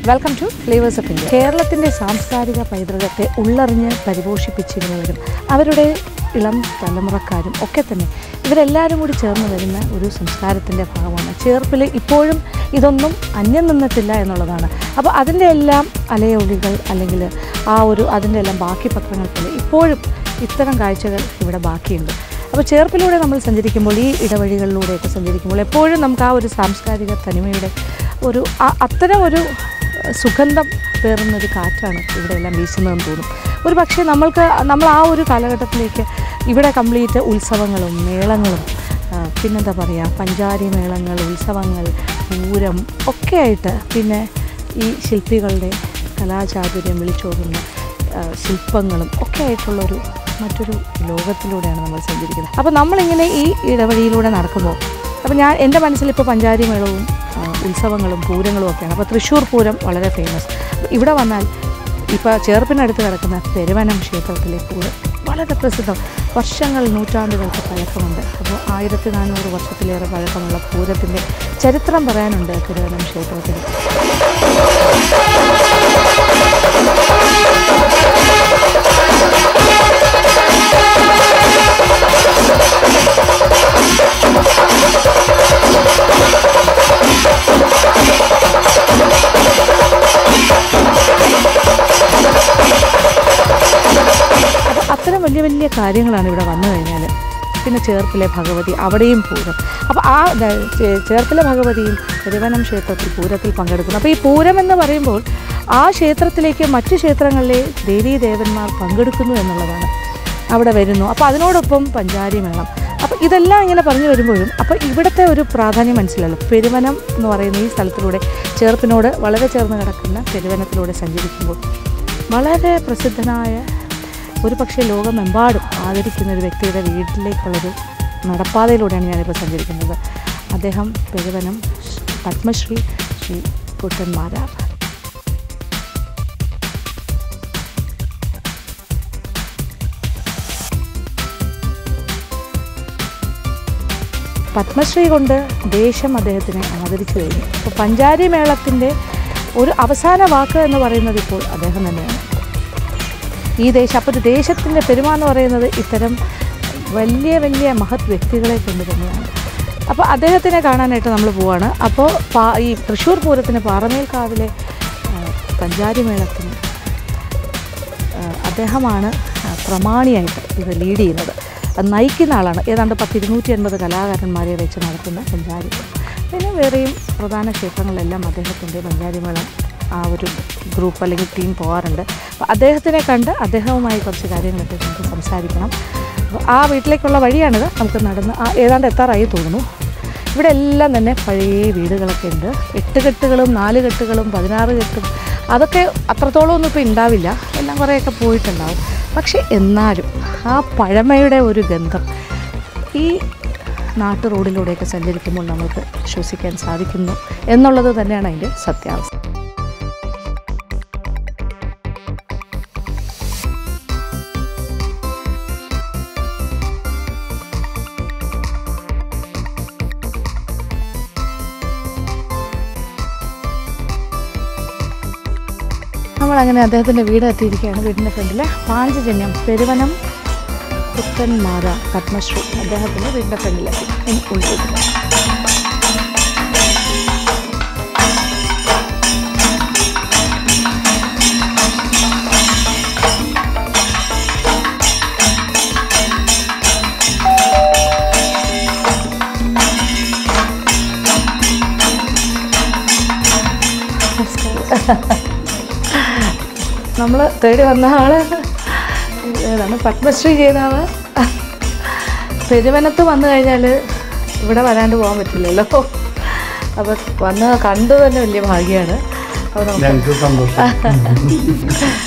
Welcome to Flavours of India കേരളത്തിൻ്റെ സാംസ്കാരിക പൈതൃകത്തെ ഉള്ളറിഞ്ഞ് പരിപോഷിപ്പിച്ചിരുന്നവരും അവരുടെ ഇളം തലമുറക്കാരും ഒക്കെ തന്നെ ഇവരെല്ലാവരും കൂടി ചേർന്ന് വരുന്ന ഒരു സംസ്കാരത്തിൻ്റെ ഭാഗമാണ് ചേർപ്പിൽ ഇപ്പോഴും ഇതൊന്നും അന്യം നിന്നിട്ടില്ല എന്നുള്ളതാണ് അപ്പോൾ അതിൻ്റെ എല്ലാം അലയൊളികൾ അല്ലെങ്കിൽ ആ ഒരു അതിൻ്റെ എല്ലാം ബാക്കി പത്രങ്ങൾ പോലെ ഇപ്പോഴും ഇത്തരം കാഴ്ചകൾ ഇവിടെ ബാക്കിയുണ്ട് അപ്പോൾ ചേർപ്പിലൂടെ നമ്മൾ സഞ്ചരിക്കുമ്പോൾ ഈ ഇടവഴികളിലൂടെയൊക്കെ സഞ്ചരിക്കുമ്പോൾ എപ്പോഴും നമുക്ക് ആ ഒരു സാംസ്കാരിക തനിമയുടെ ഒരു ആ- അത്തരം ഒരു സുഗന്ധം പേറുന്നൊരു കാറ്റാണ് ഇവിടെ എല്ലാം വീശുന്നതെന്ന് തോന്നും ഒരു പക്ഷേ നമ്മൾക്ക് നമ്മൾ ആ ഒരു കാലഘട്ടത്തിലേക്ക് ഇവിടെ കംപ്ലീറ്റ് ഉത്സവങ്ങളും മേളങ്ങളും ആ, പിന്നെന്താ പറയുക പഞ്ചാരി മേളങ്ങൾ ഉത്സവങ്ങൾ പൂരം ഒക്കെ ആയിട്ട് പിന്നെ ഈ ശില്പികളുടെ കലാചാതുര്യം വിളിച്ചോതുന്ന ആ, ശില്പങ്ങളും ഒക്കെ ആയിട്ടുള്ളൊരു മറ്റൊരു ലോകത്തിലൂടെയാണ് നമ്മൾ സഞ്ചരിക്കുന്നത് അപ്പോൾ നമ്മളിങ്ങനെ ഈ ഇടവഴിയിലൂടെ നടക്കുമ്പോൾ അപ്പോൾ ഞാൻ എൻ്റെ മനസ്സിലിപ്പോൾ പഞ്ചാരി മേളവും ആ, ഉത്സവങ്ങളും പൂരങ്ങളും ഒക്കെയാണ് അപ്പോൾ തൃശ്ശൂർ പൂരം വളരെ ഫേമസ് ഇവിടെ വന്നാൽ ഇപ്പോൾ ചേർപ്പിനടുത്ത് കിടക്കുന്ന പെരുവനം ക്ഷേത്രത്തിലെ പൂരം വളരെ പ്രസിദ്ധം വർഷങ്ങൾ നൂറ്റാണ്ടുകൾക്ക് പഴക്കമുണ്ട് അപ്പോൾ ആയിരത്തി നാനൂറ് വർഷത്തിലേറെ പഴക്കമുള്ള പൂരത്തിൻ്റെ ചരിത്രം പറയാനുണ്ട് പെരുവനം ക്ഷേത്രത്തിൽ അപ്പോൾ അത്തരം വലിയ വലിയ കാര്യങ്ങളാണ് ഇവിടെ വന്നു കഴിഞ്ഞാൽ പിന്നെ ചേർപ്പിലെ ഭഗവതി അവിടെയും പൂരം അപ്പോൾ ആ ദ- ചേ- ചേർപ്പിലെ ഭഗവതിയും തിരുവനം ക്ഷേത്രത്തിൽ പൂരത്തിൽ പങ്കെടുക്കുന്നു അപ്പോൾ ഈ പൂരം എന്ന് പറയുമ്പോൾ ആ ക്ഷേത്രത്തിലേക്ക് മറ്റു ക്ഷേത്രങ്ങളിലെ ദേവീ ദേവന്മാർ പങ്കെടുക്കുന്നു എന്നുള്ളതാണ് അവിടെ വരുന്നു അപ്പോൾ അതിനോടൊപ്പം പഞ്ചാരി മേളം അപ്പോൾ ഇതെല്ലാം ഇങ്ങനെ പറഞ്ഞു വരുമ്പോഴും അപ്പോൾ ഇവിടുത്തെ ഒരു പ്രാധാന്യം മനസ്സിലല്ലോ പെരുവനം എന്ന് പറയുന്ന ഈ സ്ഥലത്തിലൂടെ ചേർപ്പിനോട് വളരെ ചേർന്ന് കിടക്കുന്ന പെരുവനത്തിലൂടെ സഞ്ചരിക്കുമ്പോൾ വളരെ പ്രസിദ്ധനായ ഒരു പക്ഷേ ലോകമെമ്പാടും ആദരിക്കുന്ന ഒരു വ്യക്തിയുടെ വീട്ടിലേക്കുള്ളൊരു നടപ്പാതയിലൂടെയാണ് ഞാനിപ്പോൾ സഞ്ചരിക്കുന്നത് അദ്ദേഹം പെരുവനം പത്മശ്രീ ശ്രീ കുട്ടൻ മാരാർ പത്മശ്രീ കൊണ്ട് ദേശം അദ്ദേഹത്തിനെ ആദരിച്ചു കഴിഞ്ഞു അപ്പോൾ പഞ്ചാരി മേളത്തിൻ്റെ ഒരു അവസാന വാക്ക് എന്ന് പറയുന്നത് ഇപ്പോൾ അദ്ദേഹം തന്നെയാണ് ഈ ദേശം അപ്പോൾ ഒരു ദേശത്തിൻ്റെ പെരുമ എന്ന് പറയുന്നത് ഇത്തരം വലിയ വലിയ മഹത് വ്യക്തികളെ കൊണ്ട് തന്നെയാണ് അപ്പോൾ അദ്ദേഹത്തിനെ കാണാനായിട്ട് നമ്മൾ പോവാണ് അപ്പോൾ പാ ഈ തൃശ്ശൂർ പൂരത്തിന് പാറമേൽക്കാവിലെ ആ, പഞ്ചാരി മേളത്തിന് ആ, അദ്ദേഹമാണ് ആ, പ്രമാണിയായിട്ട് ഇത് ലീഡ് ചെയ്യുന്നത് അത് നയിക്കുന്ന ആളാണ് ഏതാണ്ട് പത്ത് ഇരുന്നൂറ്റി എൺപത് കലാകാരന്മാരെ വെച്ച് നടത്തുന്ന പഞ്ചാരിമേളം പിന്നെ വേറെയും പ്രധാന ക്ഷേത്രങ്ങളിലെല്ലാം അദ്ദേഹത്തിൻ്റെ പഞ്ചാരിമേളം ആ ഒരു ഗ്രൂപ്പ് അല്ലെങ്കിൽ ടീം പോകാറുണ്ട് അപ്പോൾ അദ്ദേഹത്തിനെ കണ്ട് അദ്ദേഹവുമായി കുറച്ച് കാര്യങ്ങളൊക്കെ നമുക്ക് സംസാരിക്കണം അപ്പോൾ ആ വീട്ടിലേക്കുള്ള വഴിയാണിത് നമുക്ക് നടന്ന് ആ ഏതാണ്ട് എത്താറായി തോന്നുന്നു ഇവിടെ എല്ലാം തന്നെ പഴയ വീടുകളൊക്കെ ഉണ്ട് എട്ട് കെട്ടുകളും നാല് കെട്ടുകളും പതിനാറ് കെട്ടും അതൊക്കെ അത്രത്തോളം ഒന്നും ഇപ്പോൾ ഉണ്ടാവില്ല എല്ലാം കുറേയൊക്കെ പോയിട്ടുണ്ടാവും പക്ഷേ എന്നാലും ആ പഴമയുടെ ഒരു ഗന്ധം ഈ നാട്ടു റോഡിലൂടെയൊക്കെ സഞ്ചരിക്കുമ്പോൾ നമുക്ക് ശ്വസിക്കാൻ സാധിക്കുന്നു എന്നുള്ളത് തന്നെയാണ് അതിൻ്റെ സത്യാവസ്ഥ നമ്മളങ്ങനെ അദ്ദേഹത്തിൻ്റെ വീട് എത്തിയിരിക്കുകയാണ് വീടിൻ്റെ ഫ്രണ്ടിൽ പാഞ്ചജന്യം പെരുവനം പുത്തൻമാര പത്മശ്രീ അദ്ദേഹത്തിൻ്റെ വീടിൻ്റെ ഫ്രണ്ടിലെത്തി ഇനി ഉൾപ്പെടുക നമ്മൾ തേടി വന്ന ആള് ഏതാണ് പത്മശ്രീ ജേതാവ് പെരുവനത്ത് വന്നു കഴിഞ്ഞാൽ ഇവിടെ വരാണ്ട് പോകാൻ പറ്റില്ലല്ലോ അപ്പോൾ വന്ന് കണ്ടു തന്നെ വലിയ ഭാഗ്യമാണ് അപ്പോൾ നമുക്ക് ഞങ്ങൾക്ക് സന്തോഷം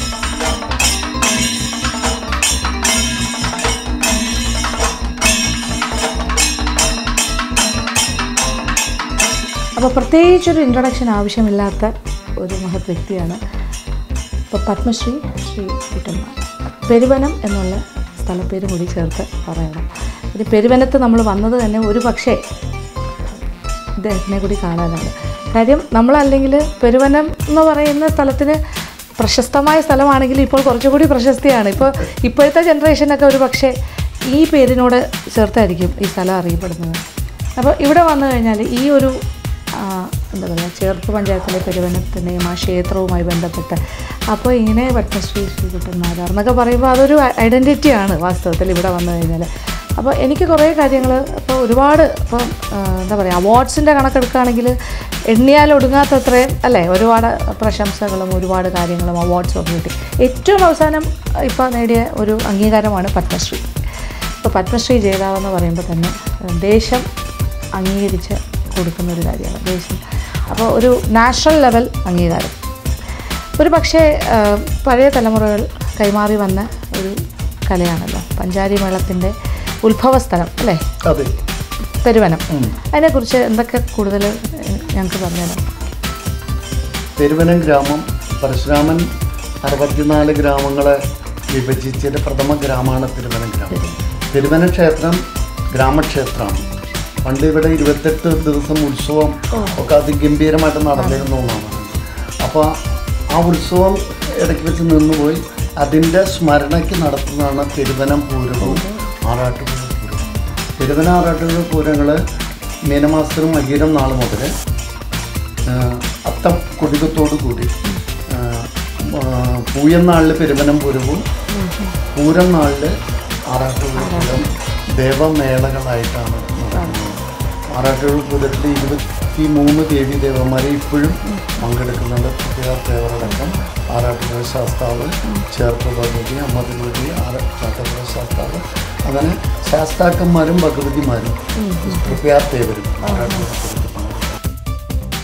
അപ്പോൾ പ്രത്യേകിച്ചൊരു ഇൻട്രൊഡക്ഷൻ ആവശ്യമില്ലാത്ത ഒരു മഹത് വ്യക്തിയാണ് ഇപ്പോൾ പത്മശ്രീ ശ്രീ കുട്ടന്മാർ പെരുവനം എന്നുള്ള സ്ഥലപ്പേരും കൂടി ചേർത്ത് പറയണം ഇത് പെരുവനത്ത് നമ്മൾ വന്നത് തന്നെ ഒരു പക്ഷേ ഇദ്ദേഹത്തിനെ കൂടി കാണാനാണ് കാര്യം നമ്മളല്ലെങ്കിൽ പെരുവനം എന്ന് പറയുന്ന സ്ഥലത്തിന് പ്രശസ്തമായ സ്ഥലമാണെങ്കിൽ ഇപ്പോൾ കുറച്ചുകൂടി പ്രശസ്തിയാണ് ഇപ്പോൾ ഇപ്പോഴത്തെ ജനറേഷനൊക്കെ ഒരു പക്ഷേ ഈ പേരിനോട് ചേർത്തായിരിക്കും ഈ സ്ഥലം അറിയപ്പെടുന്നത് അപ്പോൾ ഇവിടെ വന്നു കഴിഞ്ഞാൽ ഈ ഒരു ആ, എന്താ പറയുക ചേർപ്പ് പഞ്ചായത്തിലെ പെരുവനത്തിനെയും ആ ക്ഷേത്രവുമായി ബന്ധപ്പെട്ട് അപ്പോൾ ഇങ്ങനെ പത്മശ്രീ ശ്രീകുട്ടൻ നായർ എന്നൊക്കെ പറയുമ്പോൾ അതൊരു ഐഡൻറ്റിറ്റിയാണ് വാസ്തവത്തിൽ ഇവിടെ വന്നു കഴിഞ്ഞാൽ അപ്പോൾ എനിക്ക് കുറേ കാര്യങ്ങൾ ഇപ്പോൾ ഒരുപാട് ഇപ്പം ആ, എന്താ പറയുക അവാർഡ്സിൻ്റെ കണക്കെടുക്കുകയാണെങ്കിൽ എണ്ണിയാൽ ഒടുങ്ങാത്തത്രയും അല്ലേ ഒരുപാട് പ്രശംസകളും ഒരുപാട് കാര്യങ്ങളും അവാർഡ്സും ഒക്കെ കിട്ടി ഏറ്റവും അവസാനം ഇപ്പോൾ നേടിയ ഒരു അംഗീകാരമാണ് പത്മശ്രീ ഇപ്പോൾ പത്മശ്രീ ജേതാവെന്ന് പറയുമ്പോൾ തന്നെ ഏഹ്, ദേശം അംഗീകരിച്ച് കൊടുക്കുന്ന ഒരു കാര്യമാണ് ദേശം അപ്പോൾ ഒരു നാഷണൽ ലെവൽ അംഗീകാരം ഒരു പക്ഷേ ഏഹ്, പഴയ തലമുറകൾ കൈമാറി വന്ന ഒരു കലയാണല്ലോ പഞ്ചാരി മേളത്തിൻ്റെ ഉത്ഭവസ്ഥലം അല്ലേ അതെ പെരുവനം ഉം. അതിനെക്കുറിച്ച് എന്തൊക്കെ കൂടുതൽ ഏഹ്, ഞങ്ങൾക്ക് പറഞ്ഞുതരാം പെരുവനം ഗ്രാമം പരശുരാമൻ അറുപത്തിനാല് ഗ്രാമങ്ങളെ വിഭജിച്ചതിൻ്റെ പ്രഥമ ഗ്രാമമാണ് പെരുവനം ഗ്രാമം പെരുവനം ക്ഷേത്രം ഗ്രാമക്ഷേത്രമാണ് പണ്ട് ഇവിടെ ഇരുപത്തെട്ട് ദിവസം ഉത്സവം ഒക്കെ അതിഗംഭീരമായിട്ട് നടന്നിരുന്നു എന്നാണ് അപ്പോൾ ആ ഉത്സവം ഇടയ്ക്ക് വെച്ച് നിന്നുപോയി അതിൻ്റെ സ്മരണയ്ക്ക് നടത്തുന്നതാണ് പെരുവനം പൂരവും ആറാട്ടുപുഴ പൂരവും പെരുവന ആറാട്ടുപുഴ പൂരങ്ങൾ മീനമാസത്തിനും മകീരം നാൾ മുതൽ ആഹ് അത്തം കൊടികത്തോടു കൂടി ആഹ് ആഹ് പൂയം നാളിൽ പെരുവനം പൂരവും പൂരം നാളിൽ ആറാട്ടുപുഴ പൂരം ദേവമേളകളായിട്ടാണ് നടക്കുന്നത് ആറാട്ടുപുഴ പൂരത്തിൽ ഇരുപത്തി മൂന്ന് ദേവി ദേവന്മാരെ ഇപ്പോഴും പങ്കെടുക്കുന്നുണ്ട് പ്രത്യേക ദേവരടക്കം ആറാട്ടുപുഴ ശാസ്താവ് ചേർപ്പ് ഭഗവതി അമ്മ ഭഗവതി ആറ ചാത്തപ്പുഴ ശാസ്താവ് അങ്ങനെ ശാസ്താക്കന്മാരും ഭഗവതിമാരും പ്രത്യേക ദേവരും ആറാട്ടുപുഴ പൂരത്തിൽ പങ്കെടുക്കും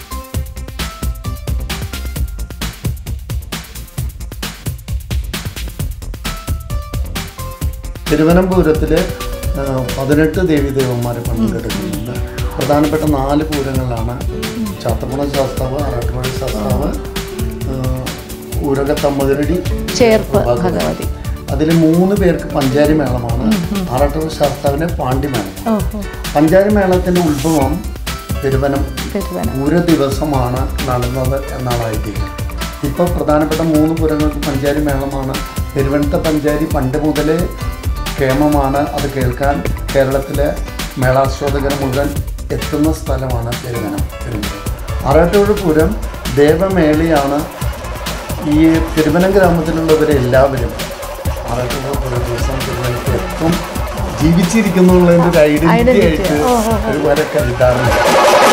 തിരുവനന്തപുരത്തിൽ പതിനെട്ട് ദേവീദേവന്മാർ പങ്കെടുക്കുന്നുണ്ട് പ്രധാനപ്പെട്ട നാല് പൂരങ്ങളാണ് ചാത്തപ്പുഴ ശാസ്താവ് ആറാട്ടുപുഴ ശാസ്താവ് ഊരകത്തമ്മതിരടി ചേർപ്പ് ഭഗവതി അതിൽ മൂന്ന് പേർക്ക് പഞ്ചാരി മേളമാണ് ആറാട്ടുപുഴ ശാസ്താവിന് പാണ്ഡിമേളം ഓ ഓ പഞ്ചാരി മേളത്തിൻ്റെ ഉത്ഭവം തിരുവനം പെരുവനം പൂര ദിവസമാണ് നടന്നത് എന്നാണ് ഐതിഹ്യം ഇപ്പോൾ പ്രധാനപ്പെട്ട മൂന്ന് പൂരങ്ങൾക്ക് പഞ്ചാരി മേളമാണ് പെരുവനത്തെ പഞ്ചാരി പണ്ട് മുതലേ കേമമാണ് അത് കേൾക്കാൻ കേരളത്തിലെ മേളാസ്വാദകർ മുഴുവൻ എത്തുന്ന സ്ഥലമാണ് പെരുവനം പെരുവനം ആറാട്ടുപുഴ പൂരം ദേവമേളിയാണ് ഈ പെരുവനം ഗ്രാമത്തിലുള്ളവരെല്ലാവരും ആറാട്ടുപുഴ പൂര ദിവസം പെരുവനത്ത് എത്തും ജീവിച്ചിരിക്കുന്നു എന്നുള്ളതിൻ്റെ ഒരു ഐഡന്റിറ്റി ആയിട്ട് ഒരുപാട് കരുതാറുണ്ട്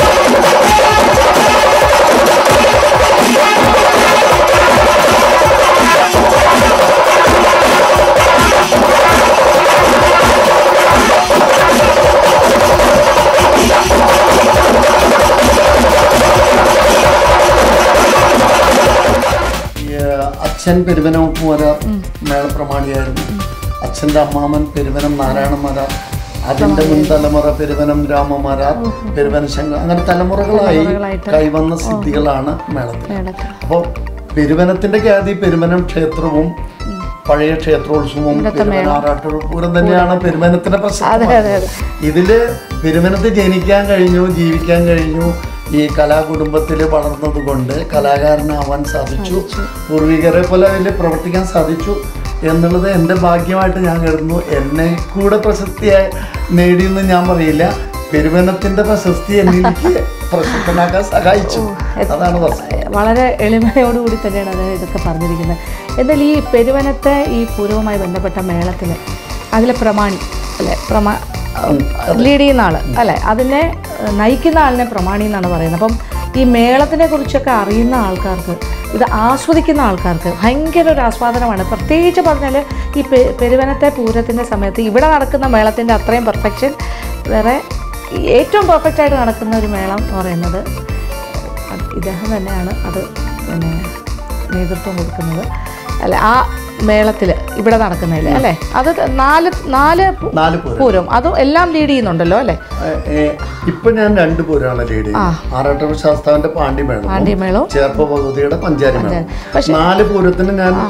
ഈ, ഏഹ്, അച്ഛൻ പെരുവനമര മേളപ്രമാണിയായിരുന്നു അച്ഛൻ്റെ അമ്മാമൻ പെരുവനം നാരായണമര അതിൻ്റെ മുൻ തലമുറ പെരുവനം രാമമര പെരുവനം ശങ്ക അങ്ങനെ തലമുറകളായി തലമുറകളായിട്ട്. കൈവന്ന സിദ്ധികളാണ് മേളത്തിൽ മേളത്തിൽ അപ്പോൾ പെരുവനത്തിന്റെ ഖ്യാതി പെരുവനം ക്ഷേത്രവും പഴയ ക്ഷേത്രോത്സവവും പെരുവനാറാട്ടൂർ പൂരം തന്നെയാണ് പെരുവനത്തിന്റെ അതെ പ്രശ്നം അതെ അതെ ഇതില് പെരുവനത്ത് ജനിക്കാൻ കഴിഞ്ഞു ജീവിക്കാൻ കഴിഞ്ഞു ഈ കലാകുടുംബത്തിൽ വളർന്നത് കൊണ്ട് കലാകാരനാവാൻ സാധിച്ചു പൂർവികരെ പോലെ അതിൽ പ്രവർത്തിക്കാൻ സാധിച്ചു എന്നുള്ളത് എൻ്റെ ഭാഗ്യമായിട്ട് ഞാൻ കരുതുന്നു എന്നെ കൂടെ പ്രശസ്തി നേടിയെന്ന് ഞാൻ പറയില്ല പെരുവനത്തിന്റെ പ്രശസ്തി എനിക്ക് പ്രശസ്തനാക്കാൻ സഹായിച്ചു അതാണ് വസ്തുത വളരെ എളിമയോടുകൂടി തന്നെയാണ് അദ്ദേഹം ഇതൊക്കെ പറഞ്ഞിരിക്കുന്നത് എന്നാൽ ഈ പെരുവനത്തെ ഈ പൂരവുമായി ബന്ധപ്പെട്ട മേളത്തിൽ അതിലെ പ്രമാണി അല്ലെ പ്രമാ ലീഡ് ചെയ്യുന്ന ആൾ അല്ലെ അതിനെ ഏഹ്, നയിക്കുന്ന ആളിനെ പ്രമാണി എന്നാണ് പറയുന്നത് അപ്പം ഈ മേളത്തിനെ കുറിച്ചൊക്കെ അറിയുന്ന ആൾക്കാർക്ക് ഇത് ആസ്വദിക്കുന്ന ആൾക്കാർക്ക് ഭയങ്കര ഒരു ആസ്വാദനമാണ് പ്രത്യേകിച്ച് പറഞ്ഞാൽ ഈ പെ- പെരുവനത്തെ പൂരത്തിൻ്റെ സമയത്ത് ഇവിടെ നടക്കുന്ന മേളത്തിൻ്റെ അത്രയും പെർഫെക്ഷൻ വേറെ ഏറ്റവും പെർഫെക്റ്റ് ആയിട്ട് നടക്കുന്ന ഒരു മേളം എന്ന് പറയുന്നത് അത് ഇദ്ദേഹം തന്നെയാണ് അത് പിന്നെ നേതൃത്വം കൊടുക്കുന്നത് അല്ല ആ മേളത്തിൽ ഇവിടെ നടക്കുന്നതിൽ അല്ലേ അത് നാല് നാല് പൂ- നാല് പൂരം പൂരം അതും എല്ലാം ലീഡ് ചെയ്യുന്നുണ്ടല്ലോ അല്ലേ ഏ- ഏ, ഇപ്പൊ ഞാൻ രണ്ട് പൂരമാണ് ലീഡ് ചെയ്യുന്നത് ആറാട്ട ശാസ്താവിന്റെ പാണ്ഡിമേളം പാണ്ഡ്യമേളവും ചേർപ്പ ഭഗവതിയുടെ പഞ്ചാരി മേളം പക്ഷെ- നാല് പൂരത്തിന് ഞാൻ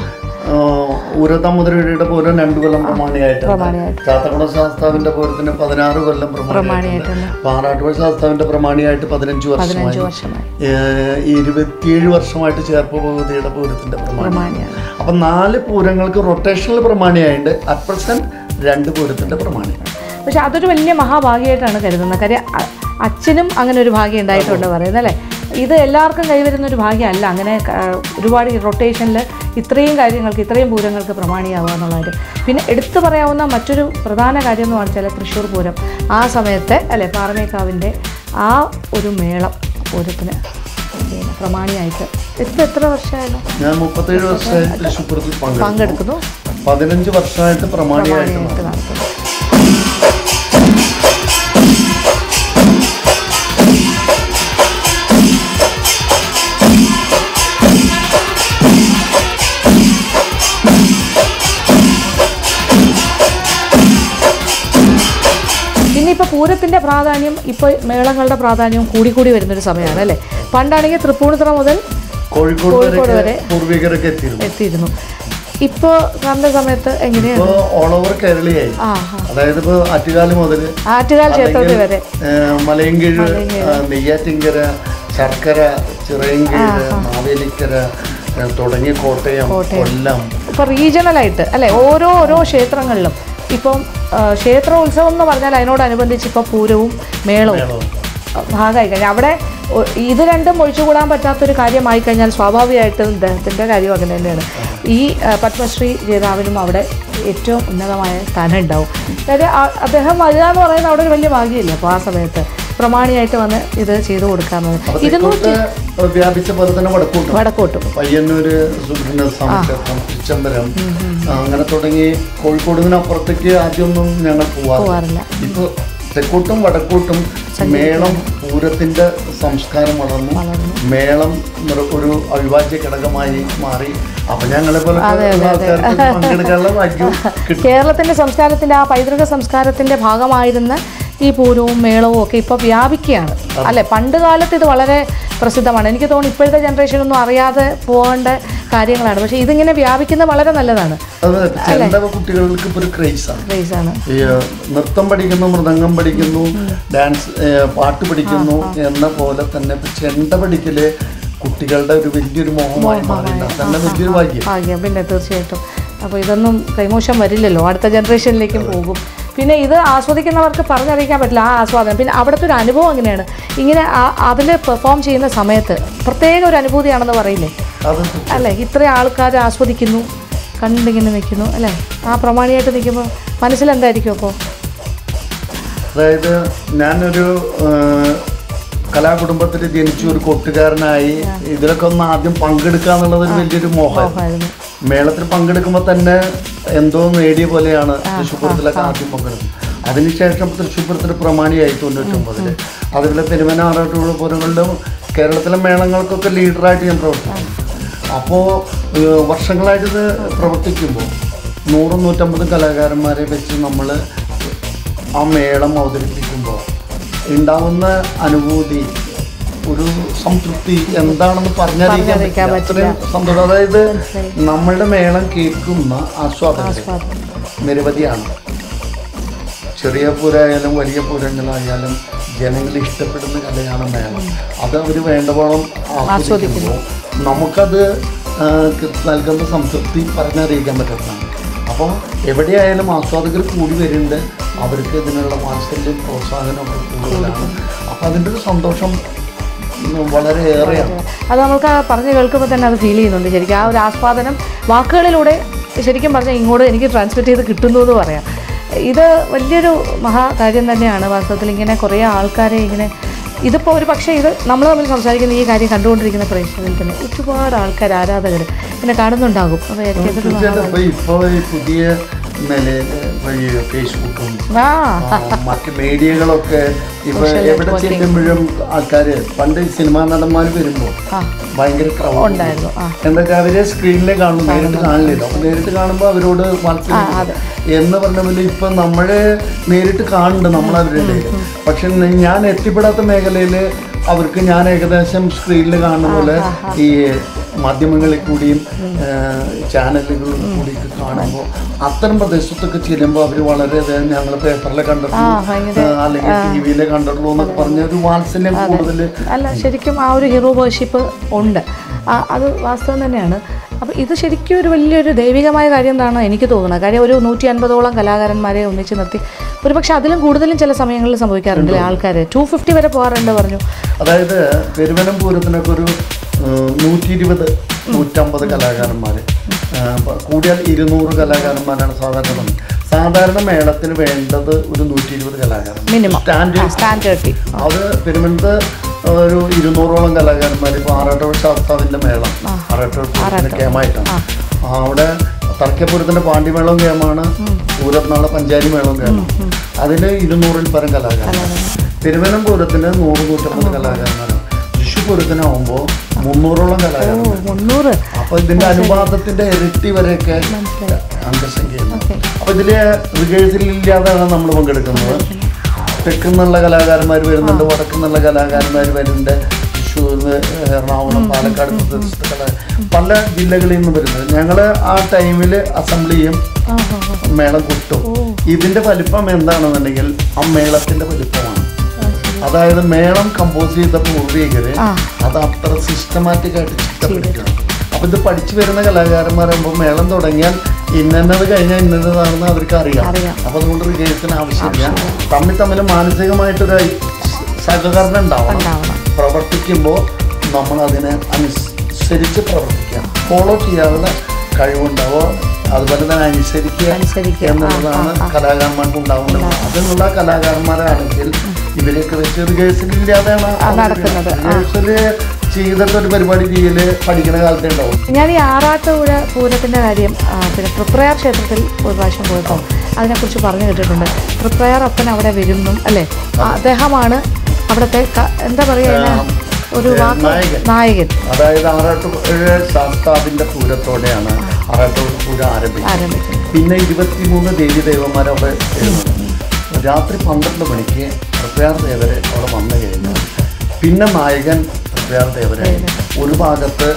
ഉരതമുദ്രയുടെ പൂരം രണ്ടു കൊല്ലം പ്രമാണിയായിട്ടുണ്ട് പ്രമാണിയായിട്ട്. ചാത്തക്കുള ശാസ്താവിന്റെ പൂരത്തിന് പതിനാറ് കൊല്ലം പ്രമാണിയായിട്ടുണ്ട് പ്രമാണിയായിട്ടുണ്ട് പാറാട്ടുപുഴ ശാസ്താവിന്റെ പ്രമാണിയായിട്ട് പതിനഞ്ച് വർഷമായി പതിനഞ്ച് വർഷമായി ഏഹ് ഇരുപത്തിയേഴ് വർഷമായിട്ട് ചേർപ്പ് ഭഗവതിയുടെ പൂരത്തിന്റെ പ്രമാണി പ്രമാണിയാണ് അപ്പം നാല് പൂരങ്ങൾക്ക് റൊട്ടേഷണൽ പ്രമാണിയായിട്ട് അറ്റ് പ്രസന്റ് രണ്ട് പൂരത്തിന്റെ പ്രമാണി പക്ഷെ അതൊരു വലിയ മഹാഭാഗ്യമായിട്ടാണ് കരുതുന്നത് കാര്യം അ- അച്ഛനും അങ്ങനെ ഒരു ഭാഗ്യം ഉണ്ടായിട്ടുണ്ട് പറയുന്നത് അല്ലേ ഇത് എല്ലാവർക്കും കൈവരുന്ന ഒരു ഭാഗ്യമല്ല അങ്ങനെ ക- ഒരുപാട് റൊട്ടേഷനിൽ ഇത്രയും കാര്യങ്ങൾക്ക് ഇത്രയും പൂരങ്ങൾക്ക് പ്രമാണിയാവുക എന്നുള്ളത് പിന്നെ എടുത്തു പറയാവുന്ന മറ്റൊരു പ്രധാന കാര്യം എന്ന് പറഞ്ഞാൽ തൃശ്ശൂർ പൂരം ആ സമയത്തെ അല്ലെ പാറമേക്കാവിൻ്റെ ആ ഒരു മേളം പൂരത്തിന് പിന്നെ പ്രമാണിയായിട്ട് ഇപ്പം എത്ര വർഷമായാലും ഞാൻ മുപ്പത്തേഴ് വർഷമായിട്ട് തൃശ്ശൂർ പൂരത്തിൽ പങ്കെടുത്തു പങ്കെടുക്കുന്നു പതിനഞ്ച് വർഷമായിട്ട് പ്രമാണിയായിട്ട് പ്രമാണിയായിട്ട് നടത്തുന്നു പിന്നെ ഇപ്പോൾ പൂരത്തിൻ്റെ പ്രാധാന്യം ഇപ്പോൾ മേളങ്ങളുടെ പ്രാധാന്യവും കൂടി കൂടി വരുന്നൊരു സമയമാണ് അല്ലേ പണ്ടാണെങ്കിൽ തൃപ്പൂണിത്തുറ മുതൽ കോഴിക്കോട് കോഴിക്കോട് വരെ വരെ പൂർവികരൊക്കെ എത്തിയിരുന്നു എത്തിയിരുന്നു ഇപ്പോൾ സാറിൻ്റെ സമയത്ത് എങ്ങനെയാണ് ഇപ്പോൾ ഓൾ ഓവർ കേരളീയായി ആ ആ അതായത് ഇപ്പോൾ ആറ്റുകാല് മുതൽ ആറ്റുകാൽ ക്ഷേത്രത്തിൽ വരെ മലയൻകീഴ് ആ, നെയ്യാറ്റിൻകര ശർക്കര ചിറയൻകീഴ് മാവേലിക്കര ആ, തുടങ്ങിയ കോട്ടയം കൊല്ലം ഇപ്പോൾ റീജിയണലായിട്ട് അല്ലേ ഓരോ ഓരോ ക്ഷേത്രങ്ങളിലും ഇപ്പം ആ, ക്ഷേത്രോത്സവം എന്ന് പറഞ്ഞാൽ അതിനോടനുബന്ധിച്ച് ഇപ്പോൾ പൂരവും മേളവും മേളവും. ഭാഗമായി കഴിഞ്ഞാൽ അവിടെ ഒ- ഇത് രണ്ടും ഒഴിച്ചുകൂടാൻ പറ്റാത്തൊരു കാര്യമായി കഴിഞ്ഞാൽ സ്വാഭാവികമായിട്ടും ഇദ്ദേഹത്തിൻ്റെ കാര്യം അങ്ങനെ തന്നെയാണ് ഈ ആ, പത്മശ്രീ ജേതാവിനും അവിടെ ഏറ്റവും ഉന്നതമായ സ്ഥാനം ഉണ്ടാവും കാര്യം ആ- അദ്ദേഹം വരിക എന്ന് പറയുന്നത് അവിടെ ഒരു വലിയ ഭാഗ്യമില്ല അപ്പോൾ ആ സമയത്ത് പ്രമാണിയായിട്ട് വന്ന് ഇത് ചെയ്തു കൊടുക്കാമെന്ന് അപ്പൊ ഇരുന്നൂറ്റി തെക്കോട്ട് വ്യാപിച്ച പോലെ തന്നെ വടക്കൂട്ടും വടക്കോട്ടും പയ്യന്നൂര് സുബ്രഹ്മണ്യ ക്ഷേത്രം ചിച്ചമ്പരം അങ്ങനെ തുടങ്ങി കോഴിക്കോടിനപ്പുറത്തേക്ക് ആദ്യമൊന്നും ഞങ്ങൾ പോവാറില്ല പോവാറില്ല ഇപ്പൊ തെക്കോട്ടും വടക്കോട്ടും മേളം പൂരത്തിന്റെ സംസ്കാരം വളർന്നു മേളം നിർ- ഒരു അവിഭാജ്യ ഘടകമായി മാറി അപ്പൊ ഞങ്ങളെ പോലെ ആൾക്കാർക്ക് പങ്കെടുക്കാനുള്ള ഭാഗ്യം കിട്ടും കേരളത്തിൻ്റെ സംസ്കാരത്തിൻ്റെ ആ പൈതൃക സംസ്കാരത്തിൻ്റെ ഭാഗമായിരുന്ന ഈ പൂരവും മേളവും ഒക്കെ ഇപ്പോൾ വ്യാപിക്കുകയാണ് അല്ലെ പണ്ട് കാലത്ത് ഇത് വളരെ പ്രസിദ്ധമാണ് എനിക്ക് തോന്നുന്നു ഇപ്പോഴത്തെ ജനറേഷനൊന്നും അറിയാതെ പോകേണ്ട കാര്യങ്ങളാണ് പക്ഷേ ഇതിങ്ങനെ വ്യാപിക്കുന്നത് വളരെ നല്ലതാണ് അത് ചെണ്ട കുട്ടികൾക്ക് ഇപ്പൊ ഒരു ക്രൈസാണ് ക്രേസാണ് ഈ ഏഹ്, നൃത്തം പഠിക്കുന്നു മൃദംഗം പഠിക്കുന്നു ഡാൻസ് ഏഹ്, പാട്ട് പഠിക്കുന്നു എന്ന പോലെ തന്നെ ഇപ്പൊ ചെണ്ട പഠിക്കല് കുട്ടികളുടെ ഒരു വലിയൊരു മോഹമായി മാറിയിട്ടുണ്ട് അത് തന്നെ വലിയൊരു ഭാഗ്യം ഭാഗ്യം പിന്നെ തീർച്ചയായിട്ടും അപ്പോൾ ഇതൊന്നും കൈമോശം വരില്ലല്ലോ അടുത്ത ജനറേഷനിലേക്കും പോകും പിന്നെ ഇത് ആസ്വദിക്കുന്നവർക്ക് പറഞ്ഞറിയിക്കാൻ പറ്റില്ല ആ ആസ്വാദനം പിന്നെ അവിടുത്തെ ഒരു അനുഭവം എങ്ങനെയാണ് ഇങ്ങനെ അതിൽ പെർഫോം ചെയ്യുന്ന സമയത്ത് പ്രത്യേക ഒരു അനുഭൂതിയാണെന്ന് പറയില്ലേ അത് അല്ലേ ഇത്രയും ആൾക്കാർ ആസ്വദിക്കുന്നു കണ്ടിങ്ങനെ നിൽക്കുന്നു അല്ലേ ആ പ്രമാണിയായിട്ട് നിൽക്കുമ്പോൾ മനസ്സിലെന്തായിരിക്കും അപ്പോൾ അതായത് ഞാനൊരു ഏഹ്, കലാകുടുംബത്തിൽ ജനിച്ചു ഒരു കൊട്ടുകാരനായി ഇതിലൊക്കെ ഒന്ന് ആദ്യം പങ്കെടുക്കുക എന്നുള്ളത് ഒരു വലിയൊരു മോഹമായിരുന്നു ആയിരുന്നു മേളത്തിൽ പങ്കെടുക്കുമ്പോൾ തന്നെ എന്തോ നേടിയ പോലെയാണ് തൃശ്ശൂർ പൂരത്തിലൊക്കെ ആദ്യം പങ്കെടുക്കുന്നത് അതിനുശേഷം തൃശ്ശൂർ പൂരത്തിന് പ്രമാണിയായി തൊണ്ണൂറ്റൊമ്പതില് അതുപോലെ പെരുമനാറാട്ടുള്ള പൂരങ്ങളിലും കേരളത്തിലെ മേളങ്ങൾക്കൊക്കെ ലീഡറായിട്ട് ഞാൻ പ്രവർത്തിച്ചു അപ്പോൾ വർഷങ്ങളായിട്ട് ഇത് പ്രവർത്തിക്കുമ്പോൾ നൂറും നൂറ്റമ്പതും കലാകാരന്മാരെ വെച്ച് നമ്മൾ ആ മേളം അവതരിപ്പിക്കുമ്പോൾ ഉണ്ടാവുന്ന അനുഭൂതി ഒരു സംതൃപ്തി എന്താണെന്ന് പറഞ്ഞറിയിക്കാൻ പറഞ്ഞറിയിക്കാൻ പറ്റില്ല അത്രയും സന്തോഷം അതായത് നമ്മളുടെ മേളം കേൾക്കുന്ന ആസ്വാദകർ നിരവധിയാണ് ചെറിയ പൂരായാലും വലിയ പൂരങ്ങളായാലും ജനങ്ങൾ ഇഷ്ടപ്പെടുന്ന കലയാണ് മേളം അത് അവർ വേണ്ടവണ്ണം ആസ്വദിക്കുമ്പോൾ നമുക്കത് ആ, ക- നൽകുന്ന സംതൃപ്തി പറഞ്ഞറിയിക്കാൻ പറ്റുന്നതാണ് അപ്പം എവിടെയായാലും ആസ്വാദകർ കൂടി വരുന്നുണ്ട് അവർക്ക് ഇതിനുള്ള വാത്സല്യം പ്രോത്സാഹനമൊക്കെ കൂടുതലാണ് അപ്പം അതിൻ്റെ ഒരു സന്തോഷം ഉം, വളരെയേറെയാണ് അത് നമുക്ക് ആ പറഞ്ഞ് കേൾക്കുമ്പോൾ തന്നെ അത് ഫീൽ ചെയ്യുന്നുണ്ട് ശരിക്കും ആ ഒരു ആസ്വാദനം വാക്കുകളിലൂടെ ശരിക്കും പറഞ്ഞാൽ ഇങ്ങോട്ട് എനിക്ക് ട്രാൻസ്മിറ്റ് ചെയ്ത് കിട്ടുന്നു എന്ന് പറയാം ഇത് വലിയൊരു മഹാകാര്യം തന്നെയാണ് വാസ്തവത്തിൽ ഇങ്ങനെ കുറേ ആൾക്കാരെ ഇങ്ങനെ ഇതിപ്പോൾ ഒരു പക്ഷേ ഇത് നമ്മൾ തമ്മിൽ സംസാരിക്കുന്ന ഈ കാര്യം കണ്ടുകൊണ്ടിരിക്കുന്ന പ്രേക്ഷകരിൽ തന്നെ ഒരുപാട് ആൾക്കാർ ആരാധകർ ഇങ്ങനെ കാണുന്നുണ്ടാകും അപ്പോൾ എനിക്ക് ഇതൊരു തീർച്ചയായിട്ടും ഇപ്പോൾ ഇപ്പോൾ ഈ പുതിയ നിലയിൽ ഇപ്പോൾ ഈ ഫേസ്ബുക്കും ആ ആ, മറ്റ് മീഡിയകളൊക്കെ ഇപ്പൊ എവിടെ ചെല്ലുമ്പോഴും ആൾക്കാർ പണ്ട് സിനിമാ നടന്മാർ വരുമ്പോൾ ആ ഭയങ്കര crowd ഉണ്ടായിരുന്നു ആ എന്താ വെച്ചാൽ അവരെ സ്ക്രീനിലെ കാണുന്നു നേരിട്ട് കാണില്ലല്ലോ അപ്പൊ നേരിട്ട് കാണുമ്പോൾ അവരോട് വാത്സല്യം എന്ന് പറഞ്ഞ പോലെ ഇപ്പൊ നമ്മള് നേരിട്ട് കാണുന്നുണ്ട് നമ്മളവരുടെ ഇടയിൽ പക്ഷെ ഞാൻ എത്തിപ്പെടാത്ത മേഖലയിൽ അവർക്ക് ഞാൻ ഏകദേശം സ്ക്രീനിൽ കാണുന്ന പോലെ ഈ മാധ്യമങ്ങളിൽ കൂടിയും ചാനലുകളിൽ കൂടിയൊക്കെ കാണുമ്പോൾ അത്തരം പ്രദേശത്തൊക്കെ ചെല്ലുമ്പോൾ അവർ വളരെ ഞങ്ങൾ പേപ്പറിൽ കണ്ടിട്ടുള്ളൂ ഭയങ്കര, ആ, അല്ലെങ്കിൽ ടി വിയിൽ കണ്ടിട്ടുള്ളൂ എന്നൊക്കെ പറഞ്ഞ ഒരു വാത്സല്യം കൂടുതൽ അല്ല ശരിക്കും ആ ഒരു ഹീറോ വേർഷിപ്പ് ഉണ്ട് ആ, അത് വാസ്തവം തന്നെയാണ് അപ്പോൾ ഇത് ശരിക്കും ഒരു വലിയൊരു ദൈവികമായ കാര്യം എന്നാണ് എനിക്ക് തോന്നുന്നത് കാര്യം ഒരു നൂറ്റി അൻപതോളം കലാകാരന്മാരെ ഒന്നിച്ച് നിർത്തി ഒരു പക്ഷേ അതിലും കൂടുതലും ചില സമയങ്ങളിൽ സംഭവിക്കാറുണ്ട് ആൾക്കാർ ടു ഫിഫ്റ്റി വരെ പോകാറുണ്ട് പറഞ്ഞു അതായത് പെരുവനം പൂരത്തിനൊക്കെ ഒരു നൂറ്റി ഇരുപത് നൂറ്റമ്പത് കലാകാരന്മാർ കൂടിയാൽ ഇരുന്നൂറ് കലാകാരന്മാരാണ് സാധാരണ വന്നത്. സാധാരണ മേളത്തിന് വേണ്ടത് ഒരു നൂറ്റി ഇരുപത് കലാകാരൻ മിനിമം സ്റ്റാൻഡേർഡ് സ്റ്റാൻഡ് തേർട്ടി അത് പെരുമനത്ത് ഒരു ഇരുന്നൂറോളം കലാകാരന്മാർ ഇപ്പോൾ ആറാട്ടൂർ ശാസ്താവിൻ്റെ മേളം ആറാട്ടൂർ പൂരത്തിൻ്റെ കേമായിട്ടാണ് അവിടെ തർക്കപ്പൂരത്തിൻ്റെ പാണ്ഡിമേളവും കേമാണ് പൂരത്തിനുള്ള പഞ്ചാരി മേളവും കേമാണ് അതിൽ ഇരുന്നൂറിൽ പരം കലാകാരന്മാർ പെരുവനം പൂരത്തിന് നൂറ് നൂറ്റമ്പത് കലാകാരന്മാരാണ് തൃശ്ശൂർ പൂരത്തിനാവുമ്പോൾ മുന്നൂറോളം കലാകാരന്മാർ മുന്നൂറ് അപ്പോൾ ഇതിൻ്റെ അനുപാതത്തിൻ്റെ ഇരട്ടി വരെയൊക്കെ അംഗസംഖ്യയുണ്ട് അപ്പോൾ ഇതിൽ റിഹേഴ്സലില്ലാതെയാണ് നമ്മൾ പങ്കെടുക്കുന്നത് തെക്കുന്നുള്ള കലാകാരന്മാർ വരുന്നുണ്ട് വടക്കുന്നുള്ള കലാകാരന്മാർ വരുന്നുണ്ട് തൃശ്ശൂർ എറണാകുളം പാലക്കാട് പ്രദേശത്തെ കലാ പല ജില്ലകളിൽ നിന്ന് വരുന്നത് ഞങ്ങൾ ആ ടൈമിൽ അസംബ്ലി ചെയ്യും ആ ആ, ആ. മേളം കൊട്ടും ഇതിൻ്റെ വലിപ്പം എന്താണെന്നുണ്ടെങ്കിൽ ആ മേളത്തിൻ്റെ വലിപ്പമാണ് അതായത് മേളം കമ്പോസ് ചെയ്ത പൂർവികര് ആ. അത് അത്ര സിസ്റ്റമാറ്റിക് ആയിട്ട് ചിട്ടപ്പെടുത്തുകയാണ് അപ്പൊ ഇത് പഠിച്ചു വരുന്ന കലാകാരന്മാരാകുമ്പോൾ മേളം തുടങ്ങിയാൽ ഇന്നത് കഴിഞ്ഞാൽ ഇന്നതാണെന്ന് അവർക്ക് അറിയാം അറിയാം. അപ്പൊ അതുകൊണ്ട് റിഹേഴ്സലിന് ആവശ്യമില്ല തമ്മിൽ തമ്മിൽ മാനസികമായിട്ടൊരു ഐ- സഹകരണം ഉണ്ടാവണം ഉണ്ടാവണം പ്രവർത്തിക്കുമ്പോൾ നമ്മൾ അതിനെ അനുസരിച്ച് പ്രവർത്തിക്കുക ഫോളോ ചെയ്യാനുള്ള കഴിവുണ്ടാവോ അതുപോലെ തന്നെ അനുസരിക്കുക അനുസരിക്കുക. ആ, എന്നുള്ളതാണ് കലാകാരന്മാർക്ക് ഉണ്ടാവുന്നത് അതിനുള്ള കലാകാരന്മാരാണെങ്കിൽ ഇവരെയൊക്കെ വെച്ച് റിഹേഴ്സൽ ഇല്ലാതെയാണ് നടക്കുന്നത്. ആ. റിഹേഴ്സൽ ചെയ്തിട്ട് ഒരു പരിപാടി ചെയ്യല് പഠിക്കുന്ന കാലത്തേ ഉണ്ടാവും ഞാൻ ഈ ആറാട്ടുപുഴ പൂരത്തിൻ്റെ കാര്യം ആ, പിന്നെ തൃപ്രയാർ ക്ഷേത്രത്തിൽ ഒരു പ്രാവശ്യം പോയപ്പോൾ അതിനെക്കുറിച്ച് പറഞ്ഞു കേട്ടിട്ടുണ്ട് തൃപ്രയാർ അപ്പൻ അവിടെ വരുന്നു അല്ലേ ആ, അദ്ദേഹമാണ് അവിടുത്തെ ക- എന്താ പറയുക അതിന് ഒരു ഏ, വാക്ക് നായകൻ. നായകൻ അതായത് ആറാട്ടുപുഴ ശാസ്താവിന്റെ പൂരത്തോടെയാണ് ആറാട്ടുപുഴ പൂരം ആരംഭിക്കുന്നത് ആരംഭിക്കുന്നത് പിന്നെ ഇരുപത്തിമൂന്ന് ദേവി ദേവന്മാർ അവിടെ എഴുതുന്നുണ്ട് രാത്രി പന്ത്രണ്ട് മണിക്ക് പ്രത്യാർ ദേവരെ അവിടെ വന്നു കഴിഞ്ഞാൽ പിന്നെ നായകൻ പ്രത്യാർ ദേവരെ ഒരു ഭാഗത്ത്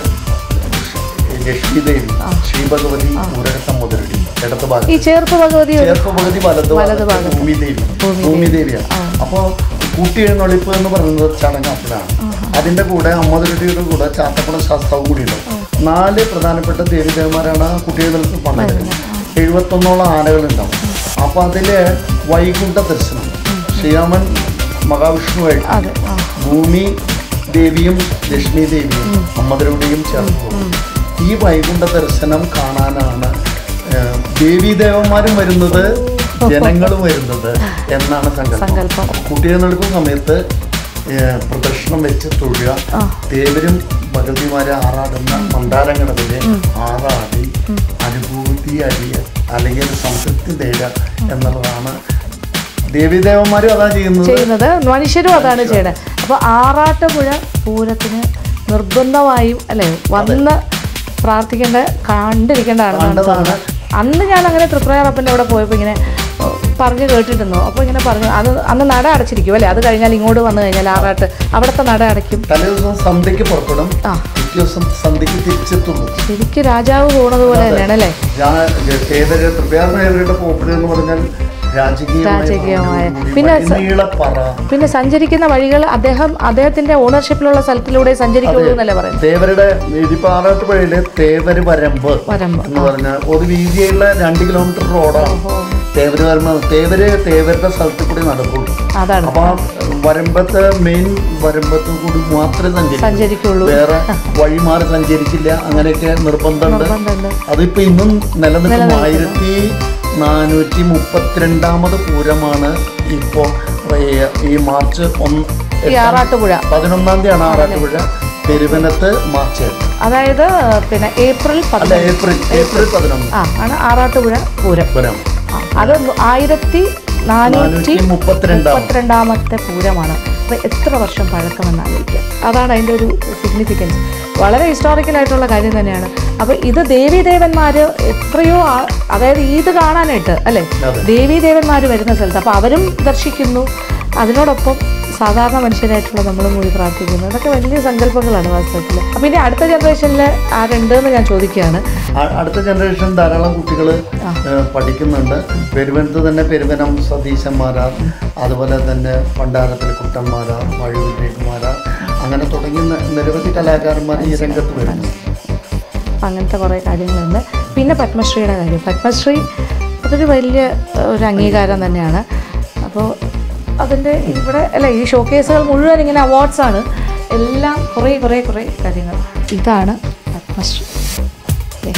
ലക്ഷ്മി ദേവി ശ്രീ ഭഗവതി ഊരകത്തം മുതലടി ഇടത്ത് ഭാഗം ഈ ചേർപ്പ് ഭഗവതി ഒരു ചേർപ്പ് പകുതി വലത് വലത് ഭാഗത്ത് ഭാഗത്ത്. ഭൂമി ദേവി ഭൂമി ഭൂമി ദേവിയാണ് അപ്പോൾ കൂട്ടിയെഴുന്നള്ളിപ്പ് എന്ന് പറയുന്നത് ചടങ്ങാത്തിലാണ് അതിന്റെ കൂടെ അമ്മദുരട്ടിയുടെ കൂടെ ചാത്തപ്പുഴ ശാസ്ത്രവും കൂടി ഉണ്ടാവും നാല് പ്രധാനപ്പെട്ട ദേവീദേവന്മാരാണ് കുട്ടിയെഴുന്നള്ളിപ്പ് പങ്കെടുക്കുന്നത് എഴുപത്തൊന്നോളം ആനകളുണ്ടാവും അപ്പോൾ അതില് വൈകുണ്ഠ ദർശനം ശ്രീരാമൻ മഹാവിഷ്ണുവായിട്ട് അതെ ആ ഭൂമി ദേവിയും ലക്ഷ്മി ദേവിയും അമ്മദരുടെയും ചേർന്ന് പോകും ഈ വൈകുണ്ഠ ദർശനം കാണാനാണ് ഏഹ്, ദേവീദേവന്മാരും വരുന്നത് ജനങ്ങളും വരുന്നത് എന്നാണ് സങ്കല്പം സങ്കല്പം. കുട്ടിയെ നടക്കുന്ന സമയത്ത് ഏഹ്, പ്രദക്ഷിണം വെച്ച് തൊഴുക ദേവരും ഭഗവതിമാരെ ആറാടുന്ന മന്ദാരങ്ങടവില് ആറാടി അനുഭൂതി അടിയ അല്ലെങ്കിൽ ഒരു സംതൃപ്തി നേടുക എന്നുള്ളതാണ് ദേവീദേവന്മാരും അതാ ചെയ്യുന്നത് ചെയ്യുന്നത് മനുഷ്യരും അതാണ് ചെയ്യുന്നത് അപ്പോൾ ആറാട്ടുപുഴ പൂരത്തിന് നിർബന്ധമായും അല്ലേ വന്ന് പ്രാർത്ഥിക്കേണ്ട കണ്ടിരിക്കേണ്ടതാണ് കണ്ടതാണ്. അന്ന് ഞാൻ അങ്ങനെ തൃപ്രയാറപ്പൻ്റെ അവിടെ പോയപ്പോൾ ഇങ്ങനെ ഓ, പറഞ്ഞു കേട്ടിട്ടുണ്ടോ അപ്പോൾ ഇങ്ങനെ പറഞ്ഞു അത് അന്ന് നട അടച്ചിരിക്കും അല്ലേ അത് കഴിഞ്ഞാൽ ഇങ്ങോട്ട് വന്നു കഴിഞ്ഞാൽ ആറാട്ട് അവിടുത്തെ നട അടയ്ക്കും തലേ ദിവസം സന്ധ്യക്ക് പുറപ്പെടും ആ പിറ്റേ ദിവസം സന്ധ്യക്ക് തിരിച്ചെത്തുന്നു ശരിക്കും രാജാവ് പോണത് പോലെ തന്നെയാണ് അല്ലേ തേവര് തൃപ്യാർമേവരുടെ പോപ്പിട് എന്ന് പറഞ്ഞാൽ രാജകീയമായ. പിന്നെ സ- നീളപ്പറ പിന്നെ സഞ്ചരിക്കുന്ന വഴികൾ അദ്ദേഹം അദ്ദേഹത്തിന്റെ ഓണർഷിപ്പിലുള്ള സ്ഥലത്തിലൂടെ സഞ്ചരിക്കുള്ളൂ എന്നല്ലേ പറയുന്നത് തേവരുടെ ഇതിപ്പോ ആറാട്ടുപുഴയിലെ തേവര് വരമ്പ് വരമ്പ് എന്ന് പറഞ്ഞാൽ ഒരു വീതിയുള്ള രണ്ട് കിലോമീറ്റർ റോഡാണ് തേവര് വരമ്പ് തേവര് തേവരുടെ സ്ഥലത്ത് കൂടി നടക്കുള്ളൂ അതാണ് അപ്പൊ ആ വരമ്പത്ത് മെയിൻ വരമ്പത്ത് കൂടി മാത്രമേ സഞ്ചരിക്കൂ സഞ്ചരിക്കുള്ളൂ വേറെ വഴി മാറി സഞ്ചരിക്കില്ല അങ്ങനെയൊക്കെ നിർബന്ധമുണ്ട് നിർബന്ധമുണ്ട് അതിപ്പോ ഇന്നും നിലനിൽക്കും ആയിരത്തി നാനൂറ്റി മുപ്പത്തിരണ്ടാമത് പൂരമാണ് ഇപ്പോൾ ഈ മാർച്ച് ഒന്ന് ഈ ആറാട്ടുപുഴ പതിനൊന്നാം തീയതിയാണ് ആറാട്ടുപുഴ പെരുവനത്ത് മാർച്ച് എട്ട്. അതായത് പിന്നെ ഏപ്രിൽ അല്ല പതിനൊന്ന് ഏപ്രിൽ ഏപ്രിൽ പതിനൊന്ന് ആ ആണ് ആറാട്ടുപുഴ പൂരം പൂരം ആ, അത് ആയിരത്തി നാനൂറ്റി നാനൂറ്റി മുപ്പത്തിരണ്ടാം മുപ്പത്തിരണ്ടാമത്തെ പൂരമാണ് അപ്പോൾ എത്ര വർഷം പഴക്കമെന്ന് ആലോചിക്കുക അതാണ് അതിൻ്റെ ഒരു സിഗ്നിഫിക്കൻസ് വളരെ ഹിസ്റ്റോറിക്കൽ ആയിട്ടുള്ള കാര്യം തന്നെയാണ് അപ്പോൾ ഇത് ദേവീദേവന്മാർ എത്രയോ ആ- അതായത് ഈദ് കാണാനായിട്ട് അല്ലേ അതെ. ദേവീദേവന്മാർ വരുന്ന സ്ഥലത്ത് അപ്പോൾ അവരും ദർശിക്കുന്നു അതിനോടൊപ്പം സാധാരണ മനുഷ്യരായിട്ടുള്ള നമ്മളും കൂടി പ്രാർത്ഥിക്കുന്നു അതൊക്കെ വലിയ സങ്കല്പങ്ങളാണ് വാസ്തവത്തിൽ അപ്പം ഇനി അടുത്ത ജനറേഷനിൽ ആരുണ്ട് എന്ന് ഞാൻ ചോദിക്കുകയാണ് അ- അടുത്ത ജനറേഷൻ ധാരാളം കുട്ടികൾ പഠിക്കുന്നുണ്ട് പെരുവനത്ത് തന്നെ പെരുവനം സതീശന്മാരാർ അതുപോലെ തന്നെ പണ്ടാരത്തിൽ കുട്ടന്മാരാർ വഴിവിൽ രഘുമാരാർ അങ്ങനെ തുടങ്ങി ന- നിരവധി കലാകാരന്മാർ ഈ രംഗത്ത് വരുന്നു അപ്പം അങ്ങനത്തെ കുറേ കാര്യങ്ങളുണ്ട് പിന്നെ പത്മശ്രീയുടെ കാര്യം പത്മശ്രീ അതൊരു വലിയ ഏഹ്, ഒരു അംഗീകാരം തന്നെയാണ് അപ്പോൾ അതിൻ്റെ ഇവിടെ അല്ല ഈ ഷോക്കേസുകൾ മുഴുവൻ ഇങ്ങനെ അവാർഡ്സാണ് എല്ലാം കുറേ കുറേ കുറേ കാര്യങ്ങൾ ഇതാണ് പത്മശ്രീ ദേ.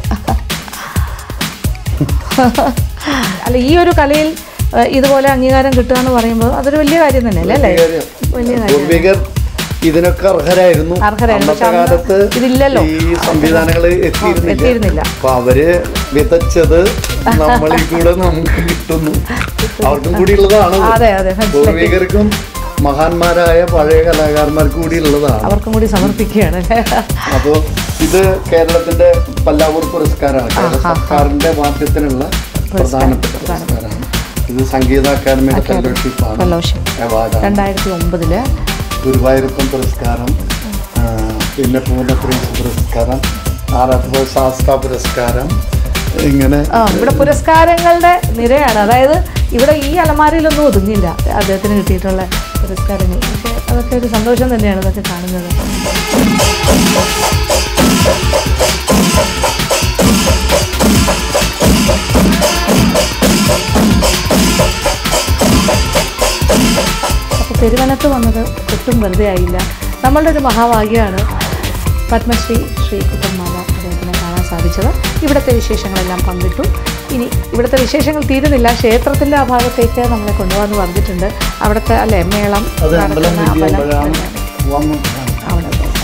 അല്ല ഈ ഒരു കലയിൽ ഏഹ്, ഇതുപോലെ അംഗീകാരം കിട്ടുക എന്ന് പറയുമ്പോൾ അതൊരു വലിയ കാര്യം തന്നെയല്ലേ അല്ലേ വലിയ കാര്യം പൂർവികർ ഇതിനൊക്കെ അർഹരായിരുന്നു അർഹരായിരുന്നു. അന്നത്തെ പക്ഷെ അന്ന് കാലത്ത് ഇതില്ലല്ലോ. ഈ സംവിധാനങ്ങൾ എത്തിയിരുന്നില്ല എത്തിയിരുന്നില്ല. അപ്പൊ അവര് വിതച്ചത് നമ്മളിൽ കൂടെ നമുക്ക് കിട്ടുന്നു അവർക്കും കൂടി ഉള്ളതാണ് അതെ അതെ മനസ്സിലായി പൂർവികർക്കും മഹാന്മാരായ പഴയ കലാകാരന്മാർക്ക് കൂടി ഉള്ളതാണ് അവർക്കും കൂടി സമർപ്പിക്കുകയാണ് അല്ലേ അപ്പോൾ ഇത് കേരളത്തിന്റെ പല്ലാവൂർ പുരസ്കാരമാണ് കേരള സർക്കാരിന്റെ വാദ്യത്തിനുള്ള പ്രധാനപ്പെട്ട പുരസ്കാരമാണ് ഇത് സംഗീത അക്കാദമിയുടെ ഫെലോഷിപ്പാണ് ഫെലോഷിപ്പ് അവാർഡാണ് രണ്ടായിരത്തി ഒമ്പതില് ഗുരുവായൂരപ്പൻ പുരസ്കാരം ആ, പിന്നെ പൂർണ്ണപ്രീസ് പുരസ്കാരം ആറാട്ടുപുഴ ശാസ്ത്ര പുരസ്കാരം ഇങ്ങനെ ആ ഇവിടെ പുരസ്കാരങ്ങളുടെ നിരയാണ് അതായത് ഇവിടെ ഈ അലമാരയിലൊന്നും ഒതുങ്ങില്ല അദ്ദേഹത്തിന് കിട്ടിയിട്ടുള്ള പുരസ്കാരങ്ങൾ പക്ഷേ അതൊക്കെ ഒരു സന്തോഷം തന്നെയാണ് ഇതൊക്കെ കാണുന്നത് അപ്പോൾ പെരുവനത്ത് വന്നത് ഒട്ടും വെറുതെ ആയില്ല നമ്മളുടെ ഒരു മഹാഭാഗ്യമാണ് പത്മശ്രീ ശ്രീ കുട്ടന്മാല അദ്ദേഹത്തിനെ കാണാൻ സാധിച്ചത് ഇവിടുത്തെ വിശേഷങ്ങളെല്ലാം പങ്കിട്ടു ഇനി ഇവിടുത്തെ വിശേഷങ്ങൾ തീരുന്നില്ല ക്ഷേത്രത്തിൻ്റെ ആ ഭാഗത്തേക്ക് നമ്മളെ കൊണ്ടുപോകാന്ന് പറഞ്ഞിട്ടുണ്ട് അവിടുത്തെ അല്ലേ മേളം അത് അമ്പലം നടക്കുന്ന അമ്പലം വിദ്യമ്പോഴാണ് വന്നു അവിടെ പോകാം.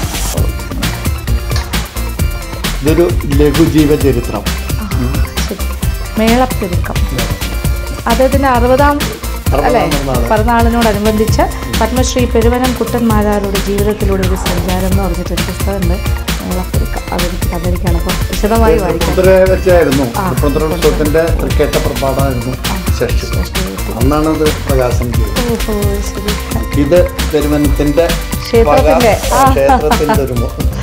ഇതൊരു ലഘുജീവചരിത്രം ശരി മേളപ്പെരുക്കം അദ്ദേഹത്തിൻ്റെ അറുപതാം അല്ലേ പിറന്നാള്. പിറന്നാളിനോടനുബന്ധിച്ച് പത്മശ്രീ പെരുവനം കുട്ടൻ മാരാരുടെ ജീവിതത്തിലൂടെ ഒരു സഞ്ചാരം എന്ന് പറഞ്ഞിട്ടൊരു പുസ്തകമുണ്ട് മേളപ്പെരുക്കം അതെനിക്ക് കഥരിക്കാണ് അപ്പോൾ വിശദമായി വായിക്കാം തൃപ്പൂണിത്തുറ വെച്ചായിരുന്നു തൃപ്പൂണിത്തുറ ഉത്സവത്തിന്റെ തൃക്കേട്ട പ്രഭാതമായിരുന്നു ശശി അന്നാണ് അത് പ്രകാശനം ചെയ്തത് ഓഹോ ശരി ഇത് പെരുവനത്തിന്റെ ക്ഷേത്രത്തിന്റെ, വക ആ. ക്ഷേത്രത്തിന്റെ ഒരു മു-